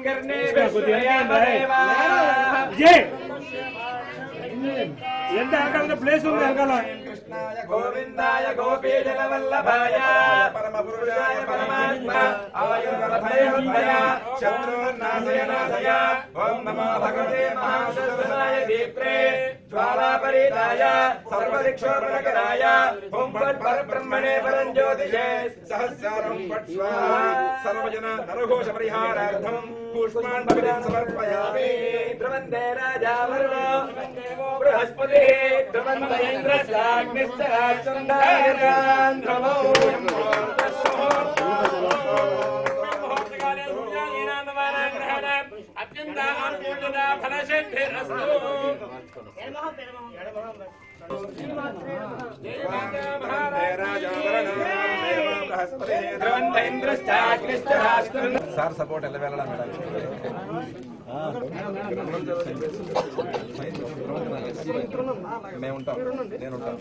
విజయ్ ఎంత వెనకాల ప్లేస్ ఉంది వెనకాల కృష్ణాయ గోవిందాయ గోపీజన వల్లభాయ పరమ పురుషాయ పరమాత్మ ఆయుర్వరభయోదయ శత్రుర్నాశయ నాశయ ఓం నమో భగవతే మహాశత్రునాయ దీప్రే జ్వాలాపరీతాయ సర్వదిక్షోపరకరాయ ఓం పట్ పరబ్రహ్మణే పరం జ్యోతిషే సహస్రారం పట్ స్వాహా సర్వజన నరఘోష పరిహారార్థం పుష్పాన్ భవిరాన్ సమర్పయామి ధ్రువందే రాజా వరుణ బృహస్పతి ధ్రువంత ఇంద్రశ్చాగ్నిశ్చాచందాయరాన్ ధ్రువో అత్యంత అనుకూలత ఫలసిద్ధిరస్తు సార్ సపోర్ట్ ఎలా వెళ్ళడం మేము ఉంటాం నేను ఉంటాను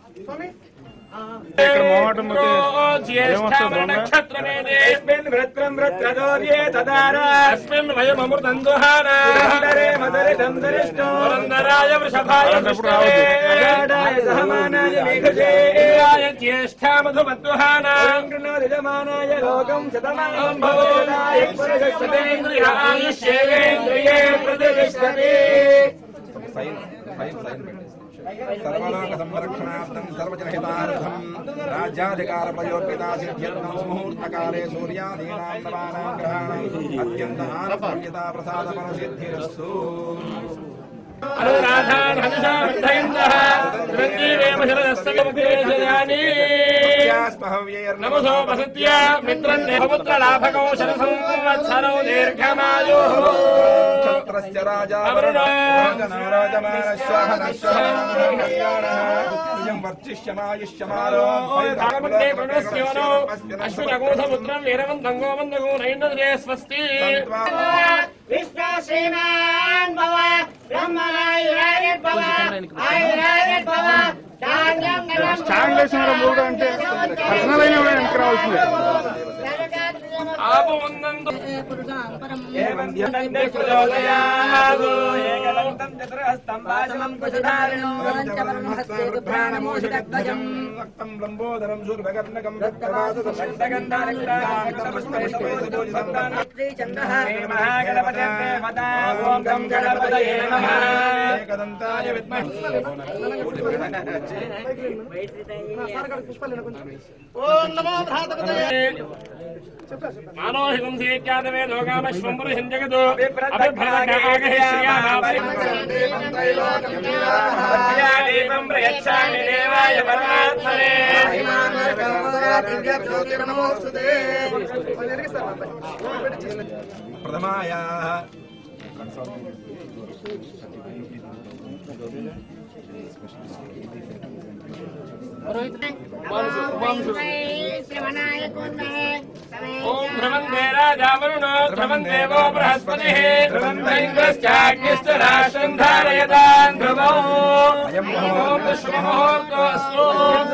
ఇక్కడ మొహమాటం నక్షత్రమేస్మిన్ వృత్రం వృత్రదోర్యే తదారా అస్మిన్ వయమృతం దుహానా దందరే మదరి దందరిష్టో పురందరాయ వృషభాయ అజాడాయ సహమానాయ మేఘజేయాయ జ్యేష్ఠా మధుమద్దుహానా గృణోదిజమానాయ లోకం శతమానం భవోదాయ పురుషేంద్రియాయుష్యేంద్రియే ప్రతిష్టతే సైన్ సైన్ సైన్ సర్వలోక సంరక్షణార్థం సర్వజనహితార్థం రాజ్యాధికార ప్రయోగితా సిద్ధ్యర్థం ముహూర్తకాలే సూర్యాదీనాం నవానాం గ్రహాణం అత్యంత ఆనప్రమ్యతా ప్రసాద పరసిద్ధిరస్తు అనురాధాన్ హంసార్థయంతః త్రివేమ శరదస్తకముపేషయాని నమసో వసత్య మిత్రం దేవపుత్ర లాభకౌశల సంవత్సరౌ దీర్ఘమాయుః క్షత్రస్య రాజా అవరుణో వర్చిష్యమాయుష్యమారో ధారమంతే ప్రణస్యోనో అశ్వినగోధపుత్రం వీరవంతం గోవందగో నైంద్రే స్వస్తి విష్ణు శ్రీమాన్ భవ బ్రహ్మరాయురాయర్ భవ ఆయురాయర్ భవ ధాన్యం స్టాండ్ వేసిన మూడు అంటే పర్సనల్ అయిన వెనక్కి రావాల్సిందే ఆపముందందు లంబోదరం శూర్భకర్ణకం ఏకదంతాయ మానోహితం సేత్యాదవే లోకామశ్వం పురుషం జగదు అభిభ్రతకాగహే శ్రియాదీపం ప్రయచ్చామి దేవాయ పరమాత్మనే ప్రథమాయా ఓం ధ్రువందే రాజావరుణో ధ్రువం దేవో బృహస్పతి ధ్రువంద్రైంద్రశ్చాగ్నిశ్చ రాష్ట్రం ధారయతాన్ ధ్రువో ఓం విశ్వముహూర్తోऽస్తు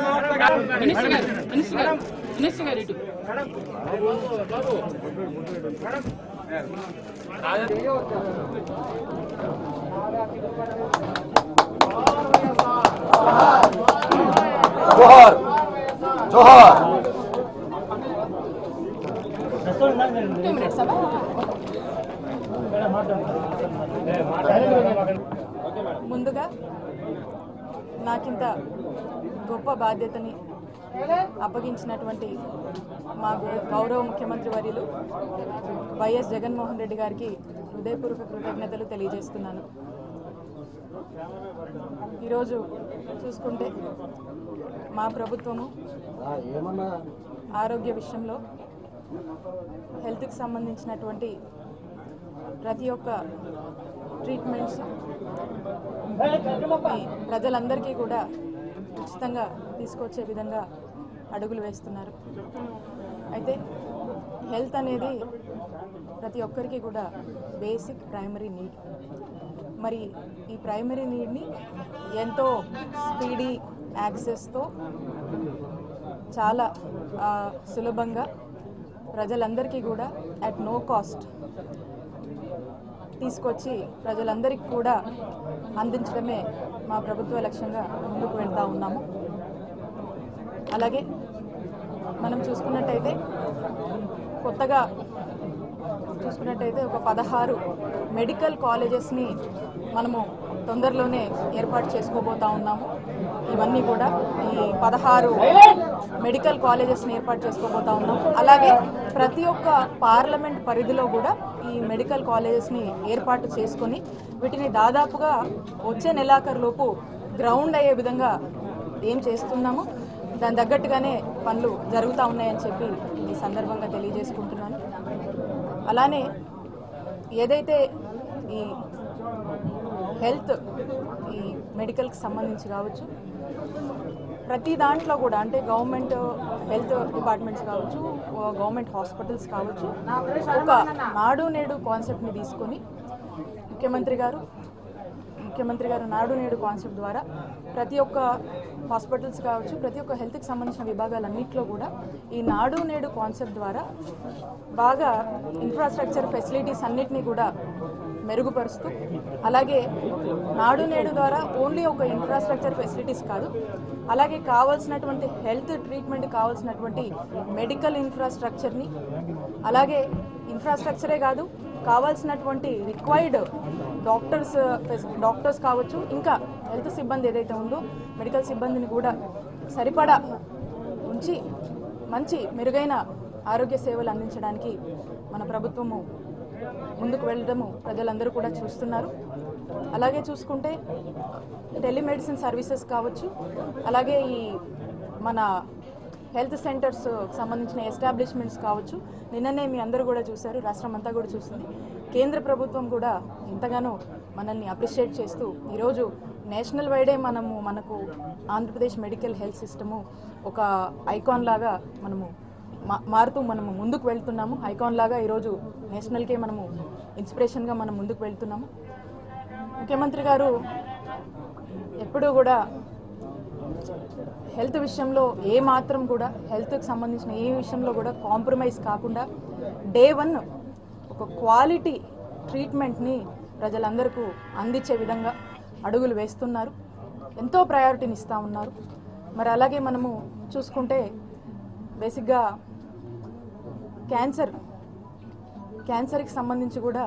జోహార్ జోహార్ ముందుగా నాకింత గొప్ప బాధ్యతని అప్పగించినటువంటి మా గు- గౌరవ ముఖ్యమంత్రి వర్యులు వైఎస్ జగన్మోహన్ రెడ్డి గారికి హృదయపూర్వక కృతజ్ఞతలు తెలియజేస్తున్నాను ఈరోజు చూసుకుంటే మా ప్రభుత్వము ఆరోగ్య విషయంలో హెల్త్కి సంబంధించినటువంటి ప్రతి ఒక్క ట్రీట్మెంట్స్ ఈ ప్రజలందరికీ కూడా ఉచితంగా తీసుకొచ్చే విధంగా అడుగులు వేస్తున్నారు అయితే హెల్త్ అనేది ప్రతి ఒక్కరికి కూడా బేసిక్ ప్రైమరీ నీడ్ మరి ఈ ప్రైమరీ నీడ్ని ఎంతో స్పీడీ యాక్సెస్తో చాలా ఆ, సులభంగా ప్రజలందరికీ కూడా అట్ నో కాస్ట్ తీసుకొచ్చి ప్రజలందరికీ కూడా అందించడమే మా ప్రభుత్వ లక్ష్యంగా ముందుకు వెళ్తా ఉన్నాము అలాగే మనం చూసుకున్నట్టయితే కొత్తగా చూసుకున్నట్టయితే ఒక పదహారు మెడికల్ కాలేజెస్ని మనము తొందరలోనే ఏర్పాటు చేసుకోబోతా ఉన్నాము ఇవన్నీ కూడా ఈ పదహారు మెడికల్ కాలేజెస్ని ఏర్పాటు చేసుకోబోతా ఉన్నాము అలాగే ప్రతి ఒక్క పార్లమెంట్ పరిధిలో కూడా ఈ మెడికల్ కాలేజెస్ని ఏర్పాటు చేసుకొని వీటిని దాదాపుగా వచ్చే నెలాఖరులోపు గ్రౌండ్ అయ్యే విధంగా ఏం చేస్తున్నామో దాని తగ్గట్టుగానే పనులు జరుగుతూ ఉన్నాయని చెప్పి ఈ సందర్భంగా తెలియజేసుకుంటున్నాను అలానే ఏదైతే ఈ హెల్త్ ఈ మెడికల్కి సంబంధించి కావచ్చు ప్రతి దాంట్లో కూడా అంటే గవర్నమెంట్ హెల్త్ డిపార్ట్మెంట్స్ కావచ్చు గవర్నమెంట్ హాస్పిటల్స్ కావచ్చు ఒక నాడు నేడు కాన్సెప్ట్ని తీసుకొని ముఖ్యమంత్రి గారు ముఖ్యమంత్రి గారు నాడు నేడు కాన్సెప్ట్ ద్వారా ప్రతి ఒక్క హాస్పిటల్స్ కావచ్చు ప్రతి ఒక్క హెల్త్కి సంబంధించిన విభాగాలన్నింటిలో కూడా ఈ నాడు నేడు కాన్సెప్ట్ ద్వారా బాగా ఇన్ఫ్రాస్ట్రక్చర్ ఫెసిలిటీస్ అన్నిటినీ కూడా మెరుగుపరుస్తూ అలాగే నాడు నేడు ద్వారా ఓన్లీ ఒక ఇన్ఫ్రాస్ట్రక్చర్ ఫెసిలిటీస్ కాదు అలాగే కావాల్సినటువంటి హెల్త్ ట్రీట్మెంట్ కావాల్సినటువంటి మెడికల్ ఇన్ఫ్రాస్ట్రక్చర్ని అలాగే ఇన్ఫ్రాస్ట్రక్చరే కాదు కావాల్సినటువంటి రిక్వైర్డ్ డాక్టర్స్ డాక్టర్స్ కావచ్చు ఇంకా హెల్త్ సిబ్బంది ఏదైతే ఉందో మెడికల్ సిబ్బందిని కూడా సరిపడా ఉంచి మంచి మెరుగైన ఆరోగ్య సేవలు అందించడానికి మన ప్రభుత్వము ముందుకు వెళ్ళడము ప్రజలందరూ కూడా చూస్తున్నారు అలాగే చూసుకుంటే టెలిమెడిసిన్ సర్వీసెస్ కావచ్చు అలాగే ఈ మన హెల్త్ సెంటర్స్ సంబంధించిన ఎస్టాబ్లిష్మెంట్స్ కావచ్చు నిన్ననే మీ అందరూ కూడా చూశారు రాష్ట్రం అంతా కూడా చూసింది కేంద్ర ప్రభుత్వం కూడా ఎంతగానో మనల్ని అప్రిషియేట్ చేస్తూ ఈరోజు నేషనల్ వైడే మనము మనకు ఆంధ్రప్రదేశ్ మెడికల్ హెల్త్ సిస్టము ఒక ఐకాన్ లాగా మనము మా- మారుతూ మనము ముందుకు వెళ్తున్నాము ఐకాన్ లాగా ఈరోజు నేషనల్కే మనము ఇన్స్పిరేషన్గా మనం ముందుకు వెళ్తున్నాము ముఖ్యమంత్రి గారు ఎప్పుడూ కూడా హెల్త్ విషయంలో ఏ మాత్రం కూడా హెల్త్కి సంబంధించిన ఏ విషయంలో కూడా కాంప్రమైజ్ కాకుండా డే వన్ ఒక క్వాలిటీ ట్రీట్మెంట్ని ప్రజలందరికీ అందించే విధంగా అడుగులు వేస్తున్నారు ఎంతో ప్రయారిటీని ఇస్తూ ఉన్నారు మరి అలాగే మనము చూసుకుంటే బేసిక్గా క్యాన్సర్ క్యాన్సర్కి సంబంధించి కూడా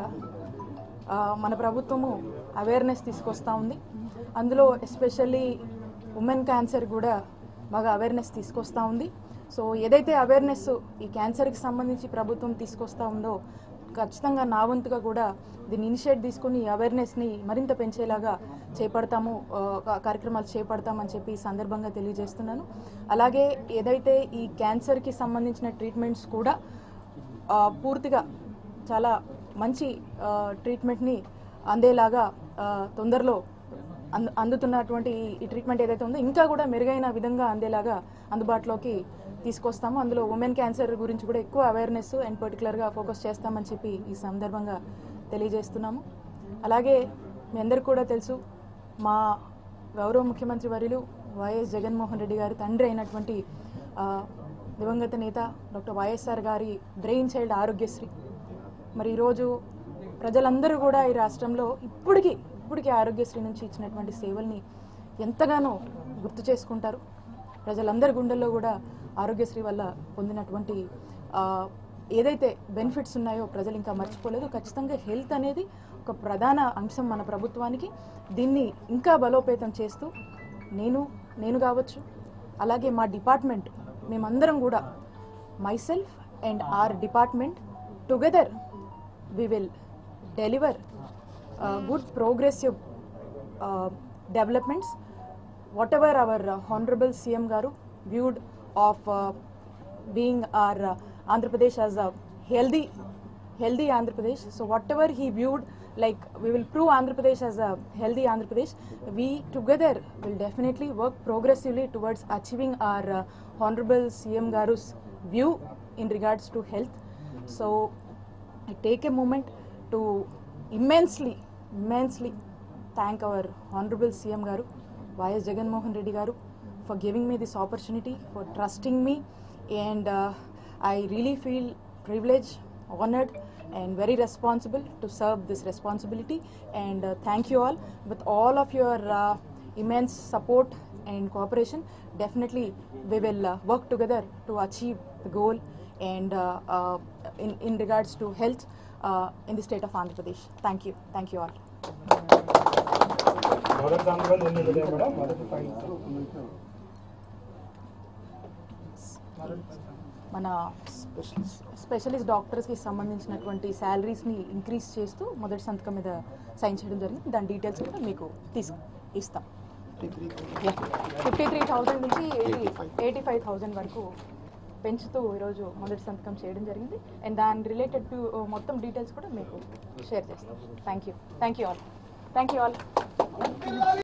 ఆ, మన ప్రభుత్వము అవేర్నెస్ తీసుకొస్తూ ఉంది అందులో ఎస్పెషల్లీ ఉమెన్ క్యాన్సర్ కూడా బాగా అవేర్నెస్ తీసుకొస్తూ ఉంది సో ఏదైతే అవేర్నెస్ ఈ క్యాన్సర్కి సంబంధించి ప్రభుత్వం తీసుకొస్తూ ఉందో ఖచ్చితంగా నా వంతుగా కూడా దీన్ని ఇనిషియేట్ తీసుకుని ఈ అవేర్నెస్ని మరింత పెంచేలాగా చేపడతాము ఆ, కా- కార్యక్రమాలు చేపడతామని చెప్పి ఈ సందర్భంగా తెలియజేస్తున్నాను అలాగే ఏదైతే ఈ క్యాన్సర్కి సంబంధించిన ట్రీట్మెంట్స్ కూడా ఆ, పూర్తిగా చాలా మంచి ఆ, ట్రీట్మెంట్ని అందేలాగా ఆ, తొందరలో అందు అందుతున్నటువంటి ఈ- ఈ ట్రీట్మెంట్ ఏదైతే ఉందో ఇంకా కూడా మెరుగైన విధంగా అందేలాగా అందుబాటులోకి తీసుకొస్తాము అందులో ఉమెన్ క్యాన్సర్ గురించి కూడా ఎక్కువ అవేర్నెస్ అండ్ పర్టికులర్గా ఫోకస్ చేస్తామని చెప్పి ఈ సందర్భంగా తెలియజేస్తున్నాము అలాగే మీ అందరికీ కూడా తెలుసు మా గౌరవ ముఖ్యమంత్రి వర్యులు వైఎస్ జగన్మోహన్ రెడ్డి గారి తండ్రి అయినటువంటి ఆ, దివంగత నేత డాక్టర్ వైఎస్ఆర్ గారి బ్రెయిన్ చైల్డ్ ఆరోగ్యశ్రీ మరి ఈరోజు ప్రజలందరూ కూడా ఈ రాష్ట్రంలో ఇప్పటికీ ఇప్పటికీ ఆరోగ్యశ్రీ నుంచి ఇచ్చినటువంటి సేవల్ని ఎంతగానో గుర్తు చేసుకుంటారు ప్రజలందరి గుండెల్లో కూడా ఆరోగ్యశ్రీ వల్ల పొందినటువంటి ఆ, ఏదైతే బెనిఫిట్స్ ఉన్నాయో ప్రజలు ఇంకా మర్చిపోలేదు ఖచ్చితంగా హెల్త్ అనేది ఒక ప్రధాన అంశం మన ప్రభుత్వానికి దీన్ని ఇంకా బలోపేతం చేస్తూ నేను నేను కావచ్చు అలాగే మా డిపార్ట్మెంట్ మేమందరం కూడా myself and our department together we will deliver uh, good progressive uh, developments whatever our uh, honorable cm garu viewed of uh, being our uh, andhra pradesh as a healthy healthy andhra pradesh so whatever he viewed like we will prove andhra pradesh as a healthy andhra pradesh we together will definitely work progressively towards achieving our uh, honorable cm garu's view in regards to health so i take a moment to immensely immensely thank our honorable cm garu ys jagan mohan reddy garu for giving me this opportunity for trusting me and uh, i really feel privileged honored and very responsible to serve this responsibility. And uh, thank you all with all of your uh, immense support and cooperation. Definitely, we will uh, work together to achieve the goal and uh, uh, in, in regards to health uh, in the state of Andhra Pradesh. Thank you. Thank you all. మొదటి సంవత్సరం ఎన్ని ఉంటాయి madam మొదటి సంవత్సరం మన specialist డాక్టర్స్కి సంబంధించినటువంటి శాలరీస్ని increase చేస్తూ మొదటి సంతకం మీద సైన్ చేయడం జరిగింది దాని డీటెయిల్స్ కూడా మీకు తీసుకు ఇస్తాం ఫిఫ్టీ త్రీ థౌజండ్ నుంచి ఎయిటీ ఎయిటీ ఫైవ్ థౌజండ్ వరకు పెంచుతూ ఈరోజు మొదటి సంతకం చేయడం జరిగింది అండ్ దాని రిలేటెడ్ టు మొత్తం డీటెయిల్స్ కూడా మీకు షేర్ చేస్తాం thank you thank you all thank you all